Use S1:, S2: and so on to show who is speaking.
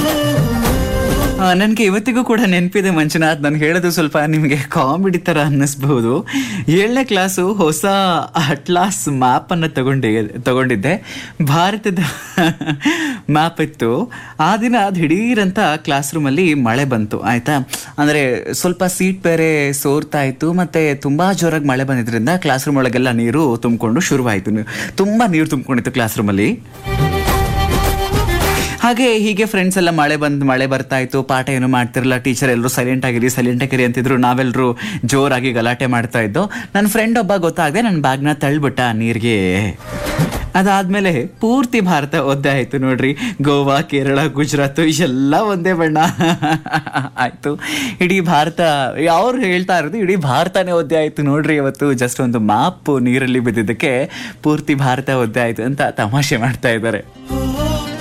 S1: ನನಗೆ ಇವತ್ತಿಗೂ ಕೂಡ ನೆನಪಿದೆ ಮಂಜುನಾಥ್ ನಾನು ಹೇಳೋದು ಸ್ವಲ್ಪ ನಿಮಗೆ ಕಾಮಿಡಿ ಥರ ಅನ್ನಿಸ್ಬಹುದು ಏಳನೇ ಕ್ಲಾಸು ಹೊಸ ಅಟ್ಲಾಸ್ ಮ್ಯಾಪನ್ನು ತಗೊಂಡಿ ತಗೊಂಡಿದ್ದೆ ಭಾರತದ ಮ್ಯಾಪ್ ಇತ್ತು ಆ ದಿನ ದಿಢೀರಂತ ಕ್ಲಾಸ್ ರೂಮಲ್ಲಿ ಮಳೆ ಬಂತು ಆಯ್ತಾ ಅಂದರೆ ಸ್ವಲ್ಪ ಸೀಟ್ ಬೇರೆ ಸೋರ್ತಾ ಇತ್ತು ಮತ್ತೆ ತುಂಬಾ ಜೋರಾಗಿ ಮಳೆ ಬಂದಿದ್ರಿಂದ ಕ್ಲಾಸ್ ರೂಮ್ ಒಳಗೆಲ್ಲ ನೀರು ತುಂಬಿಕೊಂಡು ಶುರುವಾಯಿತು ತುಂಬಾ ನೀರು ತುಂಬಿಕೊಂಡಿತ್ತು ಕ್ಲಾಸ್ ರೂಮಲ್ಲಿ ಹಾಗೆ ಹೀಗೆ ಫ್ರೆಂಡ್ಸ್ ಎಲ್ಲ ಮಳೆ ಬಂದು ಮಳೆ ಬರ್ತಾ ಇತ್ತು ಪಾಠ ಏನು ಮಾಡ್ತಿರಲ್ಲ ಟೀಚರ್ ಎಲ್ಲರೂ ಸೈಲೆಂಟ್ ಆಗಿರಿ ಸೈಲೆಂಟ್ ಆಗಿರಿ ಅಂತಿದ್ರು ನಾವೆಲ್ಲರೂ ಜೋರಾಗಿ ಗಲಾಟೆ ಮಾಡ್ತಾ ಇದ್ದು ನನ್ನ ಫ್ರೆಂಡ್ ಒಬ್ಬ ಗೊತ್ತಾಗದೆ ನನ್ನ ಬ್ಯಾಗ್ನ ತಳ್ಳಿಬಿಟ್ಟ ನೀರಿಗೆ ಅದಾದ್ಮೇಲೆ ಪೂರ್ತಿ ಭಾರತ ಒದ್ದೆ ಆಯ್ತು ನೋಡ್ರಿ ಗೋವಾ ಕೇರಳ ಗುಜರಾತ್ ಎಲ್ಲ ಒಂದೇ ಬಣ್ಣ ಆಯ್ತು ಇಡೀ ಭಾರತ ಅವ್ರು ಹೇಳ್ತಾ ಇರೋದು ಇಡೀ ಭಾರತನೇ ಒದ್ದೆ ಆಯ್ತು ನೋಡ್ರಿ ಇವತ್ತು ಜಸ್ಟ್ ಒಂದು ಮಾಪ್ ನೀರಲ್ಲಿ ಬಿದ್ದಿದ್ದಕ್ಕೆ ಪೂರ್ತಿ ಭಾರತ ಒದ್ದೆ ಆಯ್ತು ಅಂತ ತಮಾಷೆ ಮಾಡ್ತಾ ಇದ್ದಾರೆ